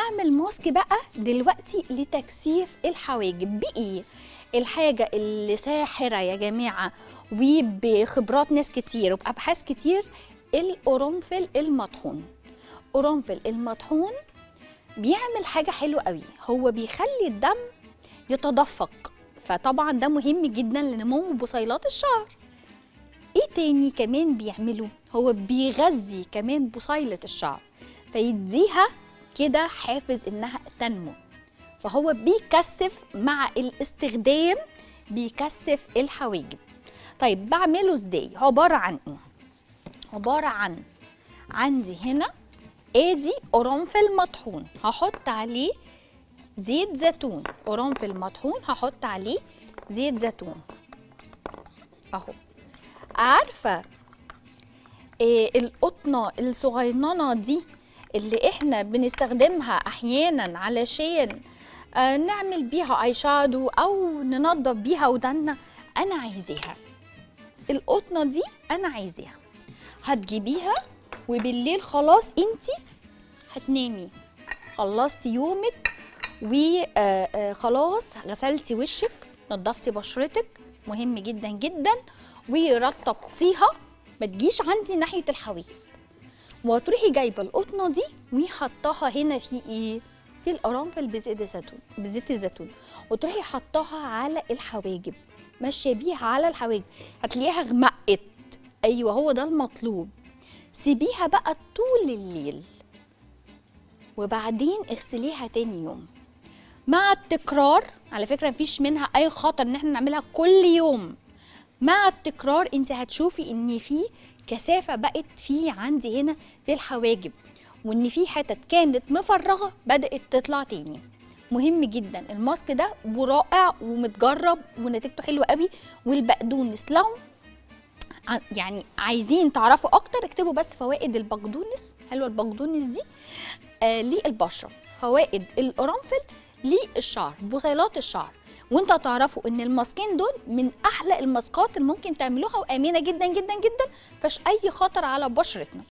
هعمل ماسك بقى دلوقتي لتكثيف الحواجب بايه الحاجه اللي ساحره يا جماعه وبخبرات ناس كتير وبابحاث كتير القرنفل المطحون قرنفل المطحون بيعمل حاجه حلوه قوي هو بيخلي الدم يتدفق فطبعا ده مهم جدا لنمو بصيلات الشعر ايه تاني كمان بيعمله هو بيغذي كمان بصيلة الشعر فيديها كده حافز انها تنمو فهو بيكثف مع الاستخدام بيكثف الحواجب طيب بعمله ازاي عبارة عن ايه عبارة عن عندي هنا ادي قرنفل مطحون هحط عليه زيت زيتون قرنفل مطحون هحط عليه زيت زيتون اهو عارفه إيه القطنه الصغيرنه دي اللي احنا بنستخدمها احيانا علشان آه نعمل بيها اي شادو او ننظف بيها ودنا انا عايزاها القطنه دي انا عايزاها هتجيبيها وبالليل خلاص انتي هتنامي خلصتي يومك وخلاص غسلتي وشك نظفتي بشرتك مهم جدا جدا ورطبتيها ما تجيش عندي ناحيه الحواجب وهتروحي جايبه القطنه دي وحطاها هنا في ايه في القرنفل بزيت الزيتون بزيت الزيتون وتروحي حطاها على الحواجب ماشيه بيها على الحواجب هتلاقيها غمقت ايوه هو ده المطلوب سيبيها بقى طول الليل وبعدين اغسليها تاني يوم مع التكرار على فكره مفيش منها اي خطر ان احنا نعملها كل يوم مع التكرار انت هتشوفي ان في كثافه بقت في عندي هنا في الحواجب وان في حتت كانت مفرغه بدات تطلع تاني مهم جدا الماسك ده ورائع ومتجرب ونتيجته حلوه قوي والبقدونس لو ع- يعني عايزين تعرفوا اكتر اكتبوا بس فوائد البقدونس حلوه البقدونس دي آه للبشره فوائد القرنفل للشعر بصيلات الشعر وانتوا هتعرفوا ان الماسكين دول من احلى الماسكات اللي ممكن تعملوها وامنه جدا جدا جدا فش اي خطر على بشرتنا